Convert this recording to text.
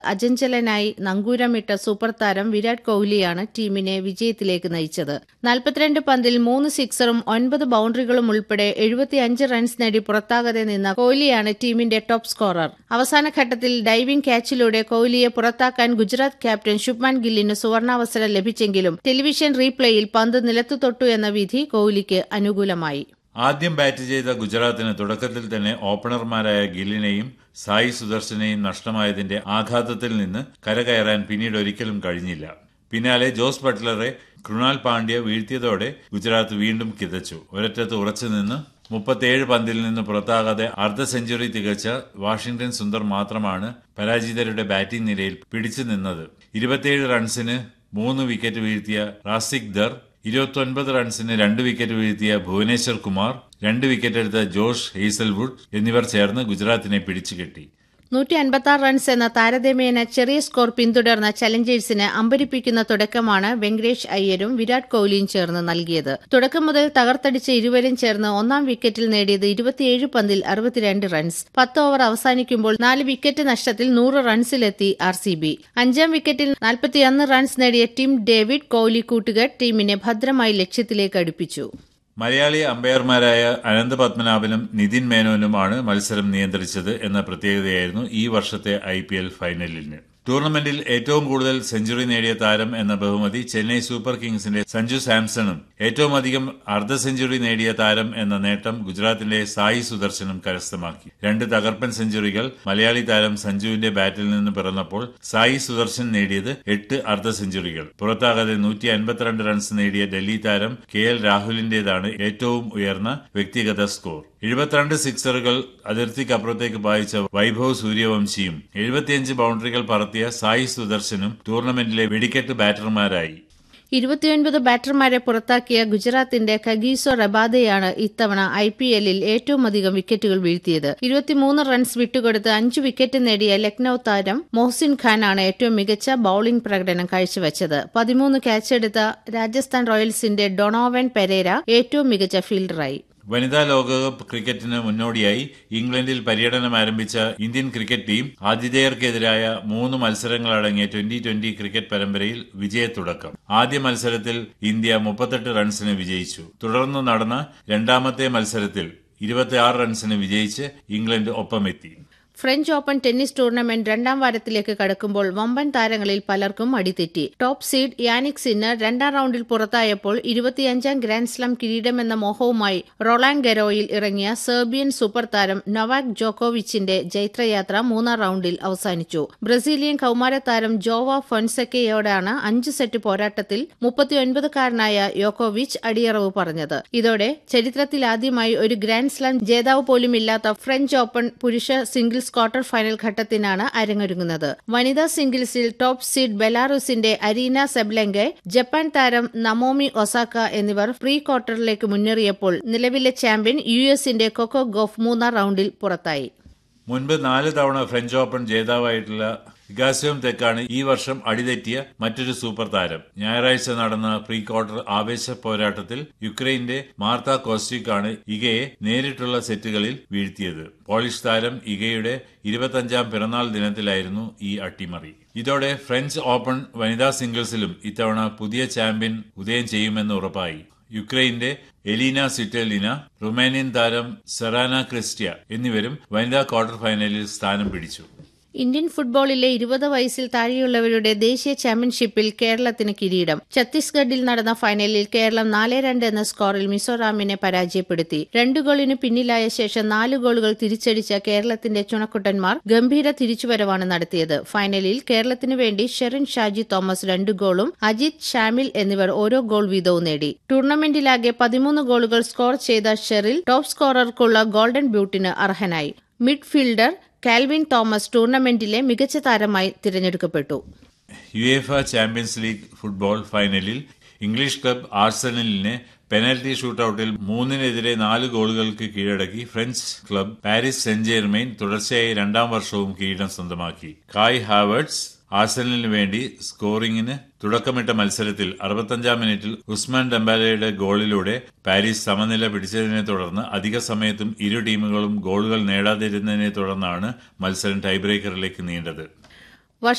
അജഞ്ചലനായി നങ്കൂരമിട്ട super താരം വിരാട് കോഹ്ലിയാണ് ടീമിനെ വിജയത്തിലേക്ക് നയിച്ചത് നാൽപ്പത്തിരണ്ട് പന്തിൽ മൂന്ന് സിക്സറും ഒൻപത് ബൌണ്ടറികളും ഉൾപ്പെടെ എഴുപത്തിയഞ്ച് റൺസ് നേടി പുറത്താകാതെ നിന്ന കോഹ്ലിയാണ് ടീമിന്റെ ടോപ്പ് സ്കോറർ അവസാന ഘട്ടത്തിൽ ഡൈവിംഗ് ക്യാച്ചിലൂടെ കോഹ്ലിയെ പുറത്താക്കാൻ ഗുജറാത്ത് ക്യാപ്റ്റൻ ശുഭ്മാൻ ഗില്ലിന് സുവർണാവസരം ലഭിച്ചെങ്കിലും ടെലിവിഷൻ റീപ്ലേയിൽ പന്ത് നിലത്തു തൊട്ടു എന്ന വിധി കോഹ്ലിക്ക് അനുകൂലമായി ആദ്യം ബാറ്റ് ചെയ്ത ഗുജറാത്തിന് തുടക്കത്തിൽ തന്നെ ഓപ്പണർമാരായ ഗില്ലിനെയും സായി സുദർശനെയും നഷ്ടമായതിന്റെ ആഘാതത്തിൽ നിന്ന് കരകയറാൻ പിന്നീട് ഒരിക്കലും കഴിഞ്ഞില്ല പിന്നാലെ ജോസ് ബട്ട്ലറെ കൃണാൽ പാണ്ഡ്യ വീഴ്ത്തിയതോടെ ഗുജറാത്ത് വീണ്ടും കിതച്ചു ഒരറ്റത്ത് ഉറച്ചുനിന്ന് മുപ്പത്തിയേഴ് പന്തിൽ നിന്ന് പുറത്താകാതെ അർദ്ധ സെഞ്ചുറി തികച്ച വാഷിംഗ്ടൺ സുന്ദർ മാത്രമാണ് പരാജിതരുടെ ബാറ്റിംഗ് നിരയിൽ പിടിച്ചു നിന്നത് ഇരുപത്തിയേഴ് റൺസിന് മൂന്ന് വിക്കറ്റ് വീഴ്ത്തിയ റാസിക് ദർ ഇരുപത്തൊൻപത് റൺസിന് രണ്ട് വിക്കറ്റ് വീഴ്ത്തിയ ഭുവനേശ്വർ കുമാർ രണ്ട് വിക്കറ്റ് എടുത്ത ജോഷ് ഹെയ്സൽവുഡ് എന്നിവർ ചേർന്ന് ഗുജറാത്തിനെ പിടിച്ചുകെട്ടി നൂറ്റി അൻപത്തി റൺസ് എന്ന താരതമ്യേന ചെറിയ സ്കോർ പിന്തുടർന്ന ചലഞ്ചേഴ്സിന് അമ്പരിപ്പിക്കുന്ന തുടക്കമാണ് വെങ്കടേഷ് അയ്യരും വിരാട് കോഹ്ലിയും ചേർന്ന് നൽകിയത് തുടക്കം മുതൽ തകർത്തടിച്ച ഇരുവരും ചേർന്ന് ഒന്നാം വിക്കറ്റിൽ നേടിയത് ഇരുപത്തിയേഴ് പന്തിൽ അറുപത്തിരണ്ട് റൺസ് പത്ത് ഓവർ അവസാനിക്കുമ്പോൾ നാല് വിക്കറ്റ് നഷ്ടത്തിൽ നൂറ് റൺസിലെത്തി ആർ സി ബി അഞ്ചാം വിക്കറ്റിൽ നാൽപ്പത്തിയൊന്ന് റൺസ് നേടിയ ടീം ഡേവിഡ് കോഹ്ലി കൂട്ടുകെട്ട് ടീമിനെ ഭദ്രമായി ലക്ഷ്യത്തിലേക്ക് അടുപ്പിച്ചു മലയാളി അമ്പയർമാരായ അനന്ത പത്മനാഭനും നിതിൻ മേനോനുമാണ് മത്സരം നിയന്ത്രിച്ചത് എന്ന പ്രത്യേകതയായിരുന്നു ഈ വർഷത്തെ ഐ ഫൈനലിന് ടൂർണമെന്റിൽ ഏറ്റവും കൂടുതൽ സെഞ്ചുറി നേടിയ താരം എന്ന ബഹുമതി ചെന്നൈ സൂപ്പർ കിങ്സിന്റെ സഞ്ജു സാംസണും ഏറ്റവും അധികം അർദ്ധ സെഞ്ചുറി നേടിയ താരം എന്ന നേട്ടം ഗുജറാത്തിന്റെ സായി സുദർശനും കരസ്ഥമാക്കി രണ്ട് തകർപ്പൻ സെഞ്ചുറികൾ മലയാളി താരം സഞ്ജുവിന്റെ ബാറ്റിൽ നിന്ന് പിറന്നപ്പോൾ സായി സുദർശൻ നേടിയത് എട്ട് അർദ്ധ സെഞ്ചുറികൾ പുറത്താകാതെ നൂറ്റി അൻപത്തിരണ്ട് റൺസ് നേടിയ ഡൽഹി താരം കെ എൽ രാഹുലിന്റേതാണ് ഏറ്റവും ഉയർന്ന വ്യക്തിഗത സ്കോർ എഴുപത്തിരണ്ട് സിക്സറുകൾ അതിർത്തിക്കപ്പുറത്തേക്ക് പായിച്ച വൈഭവ് സൂര്യവംശിയും എഴുപത്തിയഞ്ച് ബൌണ്ടറികൾ പറത്തിയ സായി സുദർശനും ടൂർണമെന്റിലെ വെടിക്കെട്ട് ബാറ്റർമാരായി ഇരുപത്തിയൊൻപത് ബാറ്റർമാരെ പുറത്താക്കിയ ഗുജറാത്തിന്റെ കഗീസോ റബാദയാണ് ഇത്തവണ ഐ പി എല്ലിൽ ഏറ്റവും അധികം വിക്കറ്റുകൾ വീഴ്ത്തിയത് ഇരുപത്തിമൂന്ന് റൺസ് വിട്ടുകൊടുത്ത് അഞ്ച് വിക്കറ്റ് നേടിയ ലക്നൌ താരം മൊഹ്സിൻ ഖാനാണ് ഏറ്റവും മികച്ച ബൌളിംഗ് പ്രകടനം കാഴ്ചവെച്ചത് പതിമൂന്ന് ക്യാച്ചെടുത്ത രാജസ്ഥാൻ റോയൽസിന്റെ ഡൊണോവൻ പെരേര ഏറ്റവും മികച്ച ഫീൽഡറായി വനിതാ ലോകകപ്പ് ക്രിക്കറ്റിന് മുന്നോടിയായി ഇംഗ്ലണ്ടിൽ പര്യടനം ആരംഭിച്ച ഇന്ത്യൻ ക്രിക്കറ്റ് ടീം ആതിഥേയർക്കെതിരായ മൂന്ന് മത്സരങ്ങളടങ്ങിയ ട്വന്റി ട്വന്റി ക്രിക്കറ്റ് പരമ്പരയിൽ വിജയത്തുടക്കം ആദ്യ മത്സരത്തിൽ ഇന്ത്യ മുപ്പത്തെട്ട് റൺസിന് വിജയിച്ചു തുടർന്ന് നടന്ന രണ്ടാമത്തെ മത്സരത്തിൽ ഇരുപത്തിയാറ് റൺസിന് വിജയിച്ച് ഇംഗ്ലണ്ട് ഒപ്പമെത്തി ഫ്രഞ്ച് ഓപ്പൺ ടെന്നീസ് ടൂർണമെന്റ് രണ്ടാം വാരത്തിലേക്ക് കടക്കുമ്പോൾ വമ്പൻ താരങ്ങളിൽ പലർക്കും അടിതെറ്റി ടോപ്പ് സീഡ് യാനിക് സിന്നർ രണ്ടാം റൌണ്ടിൽ പുറത്തായപ്പോൾ ഇരുപത്തിയഞ്ചാം ഗ്രാൻഡ്സ്ലാം കിരീടമെന്ന മോഹവുമായി റൊളാൻ ഗെരോയിൽ ഇറങ്ങിയ സെർബിയൻ സൂപ്പർ താരം നൊവാക് ജോക്കോവിച്ചിന്റെ ജൈത്രയാത്ര മൂന്നാം റൌണ്ടിൽ അവസാനിച്ചു ബ്രസീലിയൻ കൌമാര താരം ജോവ ഫൊൻസെക്കയോടാണ് അഞ്ച് സെറ്റ് പോരാട്ടത്തിൽ മുപ്പത്തിയൊൻപതുകാരനായ യോക്കോവിച്ച് അടിയറവ് പറഞ്ഞത് ഇതോടെ ചരിത്രത്തിലാദ്യമായി ഒരു ഗ്രാൻഡ്സ്ലാം ജേതാവ് പോലുമില്ലാത്ത ഫ്രഞ്ച് ഓപ്പൺ പുരുഷ സിംഗിൾസ് ക്വാർട്ടർ ഫൈനൽ ഘട്ടത്തിനാണ് അരങ്ങൊരുങ്ങുന്നത് വനിതാ സിംഗിൾസിൽ ടോപ്പ് സീഡ് ബെലാറൂസിന്റെ അരീന സെബ്ലെങ്കെ ജപ്പാൻ താരം നമോമി ഒസാക്ക എന്നിവർ പ്രീ ക്വാർട്ടറിലേക്ക് മുന്നേറിയപ്പോൾ നിലവിലെ ചാമ്പ്യൻ യു എസിന്റെ കൊക്കോ ഗോഫ് മൂന്നാം റൌണ്ടിൽ പുറത്തായി മുൻപ് നാല് തവണ ഫ്രഞ്ച് ഓപ്പൺ ജേതാവായിട്ടുള്ള ഇഗാസ്യോം തെക്കാണ് ഈ വർഷം അടിതെറ്റിയ മറ്റൊരു സൂപ്പർ താരം ഞായറാഴ്ച നടന്ന പ്രീ ക്വാർട്ടർ ആവേശ പോരാട്ടത്തിൽ യുക്രൈന്റെ മാർത്ത കോസ്റ്റിക്കാണ് ഇഗയെ നേരിട്ടുള്ള സെറ്റുകളിൽ വീഴ്ത്തിയത് പോളിഷ് താരം ഇഗയുടെ ഇരുപത്തഞ്ചാം പിറന്നാൾ ദിനത്തിലായിരുന്നു ഈ അട്ടിമറി ഇതോടെ ഫ്രഞ്ച് ഓപ്പൺ വനിതാ സിംഗിൾസിലും ഇത്തവണ പുതിയ ചാമ്പ്യൻ ഉദയം ചെയ്യുമെന്ന് ഉറപ്പായി യുക്രൈന്റെ എലീന സിറ്റലിന റുമാനിയൻ താരം സെറാന ക്രിസ്റ്റിയ എന്നിവരും വനിതാ ക്വാർട്ടർ ഫൈനലിൽ സ്ഥാനം പിടിച്ചു ഇന്ത്യൻ ഫുട്ബോളിലെ ഇരുപത് വയസ്സിൽ താഴെയുള്ളവരുടെ ദേശീയ ചാമ്പ്യൻഷിപ്പിൽ കേരളത്തിന് കിരീടം ഛത്തീസ്ഗഡിൽ നടന്ന ഫൈനലിൽ കേരളം നാല് രണ്ട് എന്ന സ്കോറിൽ മിസോറാമിനെ പരാജയപ്പെടുത്തി രണ്ട് ഗോളിന് പിന്നിലായ ശേഷം നാല് ഗോളുകൾ തിരിച്ചടിച്ച കേരളത്തിന്റെ ചുണക്കുട്ടന്മാർ ഗംഭീര തിരിച്ചുവരവാണ് നടത്തിയത് ഫൈനലിൽ കേരളത്തിനു വേണ്ടി ഷെറിൻ ഷാജി തോമസ് രണ്ട് ഗോളും അജിത് ഷാമിൽ എന്നിവർ ഓരോ ഗോൾ വീതവും നേടി ടൂർണമെന്റിലാകെ പതിമൂന്ന് ഗോളുകൾ സ്കോർ ചെയ്ത ഷെറിൽ ടോപ്പ് സ്കോറർക്കുള്ള ഗോൾഡൻ ബ്യൂട്ടിന് അർഹനായി മിഡ്ഫീൽഡർ കാൽവിൻ തോമസ് ടൂർണമെന്റിലെ മികച്ച താരമായി തിരഞ്ഞെടുക്കപ്പെട്ടു യുഎഫ ചാമ്പ്യൻസ് ലീഗ് ഫുട്ബോൾ ഫൈനലിൽ ഇംഗ്ലീഷ് ക്ലബ് ആർസനലിനെ പെനൽറ്റി ഷൂട്ടൌട്ടിൽ മൂന്നിനെതിരെ നാല് ഗോളുകൾക്ക് കീഴടക്കി French club Paris Saint Germain തുടർച്ചയായി രണ്ടാം വർഷവും കിരീടം സ്വന്തമാക്കി കായ് ഹാവേർട്സ് ആഴ്സണലിന് വേണ്ടി സ്കോറിംഗിന് തുടക്കമിട്ട മത്സരത്തിൽ അറുപത്തഞ്ചാം മിനിറ്റിൽ ഉസ്മാൻ ഡംബാലയുടെ ഗോളിലൂടെ പാരീസ് സമനില പിടിച്ചതിനെ തുടർന്ന് അധിക സമയത്തും ഇരു ടീമുകളും ഗോളുകൾ നേടാതിരുന്നതിനെ തുടർന്നാണ് മത്സരം ടൈബ്രേക്കറിലേക്ക് നീണ്ടത്